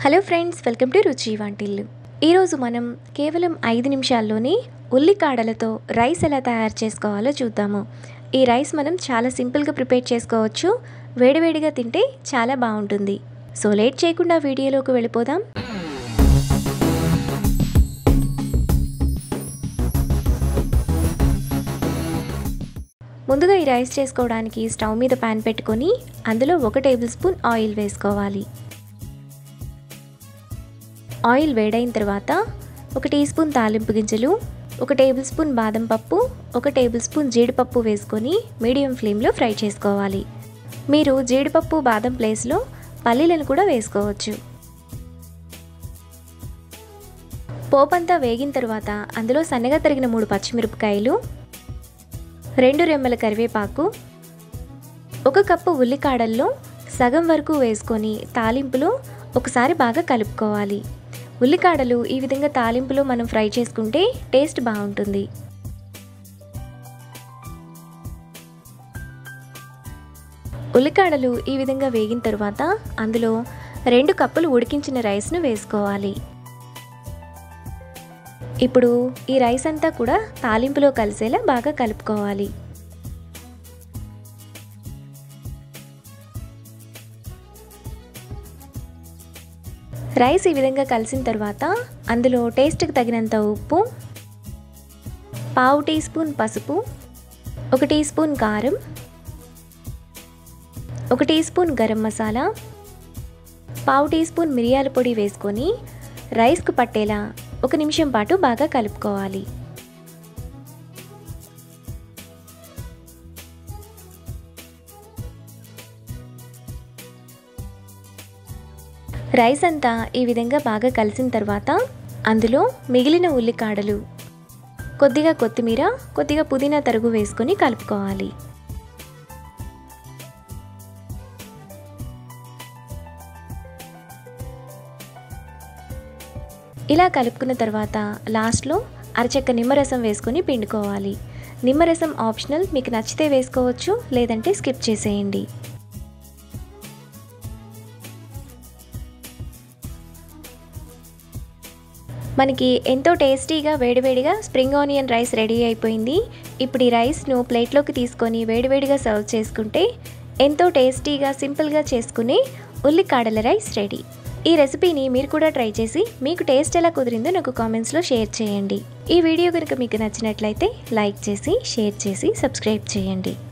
hello friends welcome to రుచి వంటిల్లు ఈరోజు మనం కేవలం ఐదు నిమిషాల్లోనే ఉల్లికాడలతో రైస్ ఎలా తయారు చేసుకోవాలో చూద్దాము ఈ రైస్ మనం చాలా సింపుల్గా ప్రిపేర్ చేసుకోవచ్చు వేడివేడిగా తింటే చాలా బాగుంటుంది సో లేట్ చేయకుండా వీడియోలోకి వెళ్ళిపోదాం ముందుగా ఈ రైస్ చేసుకోవడానికి స్టవ్ మీద ప్యాన్ పెట్టుకొని అందులో ఒక టేబుల్ స్పూన్ ఆయిల్ వేసుకోవాలి ఆయిల్ వేడైన తర్వాత ఒక టీ స్పూన్ తాలింపు గింజలు ఒక టేబుల్ స్పూన్ బాదం పప్పు ఒక టేబుల్ స్పూన్ జీడిపప్పు వేసుకొని మీడియం ఫ్లేమ్లో ఫ్రై చేసుకోవాలి మీరు జీడిపప్పు బాదం ప్లేస్లో పల్లీలను కూడా వేసుకోవచ్చు పోపంతా వేగిన తర్వాత అందులో సన్నగా తరిగిన మూడు పచ్చిమిరపకాయలు రెండు రెమ్మల కరివేపాకు ఒక కప్పు ఉల్లికాడల్లో సగం వరకు వేసుకొని తాలింపులో ఒకసారి బాగా కలుపుకోవాలి ఉల్లికాడలు ఈ విధంగా తాలింపులో మనం ఫ్రై చేసుకుంటే టేస్ట్ బాగుంటుంది ఉల్లికాడలు ఈ విధంగా వేగిన తర్వాత అందులో రెండు కప్పులు ఉడికించిన రైస్ను వేసుకోవాలి ఇప్పుడు ఈ రైస్ అంతా కూడా తాలింపులో కలిసేలా బాగా కలుపుకోవాలి రైస్ ఈ విధంగా కలిసిన తర్వాత అందులో టేస్ట్కి తగినంత ఉప్పు పావు టీ స్పూన్ పసుపు ఒక టీ స్పూన్ కారం ఒక టీ స్పూన్ గరం మసాలా పావు టీ స్పూన్ మిరియాల పొడి వేసుకొని రైస్కు పట్టేలా ఒక నిమిషం పాటు బాగా కలుపుకోవాలి రైస్ అంతా ఈ విధంగా బాగా కలిసిన తర్వాత అందులో మిగిలిన ఉల్లికాడలు కొద్దిగా కొత్తిమీర కొద్దిగా పుదీనా తరుగు వేసుకొని కలుపుకోవాలి ఇలా కలుపుకున్న తర్వాత లాస్ట్లో అరచెక్క నిమ్మరసం వేసుకొని పిండుకోవాలి నిమ్మరసం ఆప్షనల్ మీకు నచ్చితే వేసుకోవచ్చు లేదంటే స్కిప్ చేసేయండి మనకి ఎంతో టేస్టీగా వేడివేడిగా స్ప్రింగ్ ఆనియన్ రైస్ రెడీ అయిపోయింది ఇప్పుడు ఈ రైస్ను ప్లేట్లోకి తీసుకొని వేడివేడిగా సర్వ్ చేసుకుంటే ఎంతో టేస్టీగా సింపుల్గా చేసుకునే ఉల్లికాడల రైస్ రెడీ ఈ రెసిపీని మీరు కూడా ట్రై చేసి మీకు టేస్ట్ ఎలా కుదిరిందో నాకు కామెంట్స్లో షేర్ చేయండి ఈ వీడియో కనుక మీకు నచ్చినట్లయితే లైక్ చేసి షేర్ చేసి సబ్స్క్రైబ్ చేయండి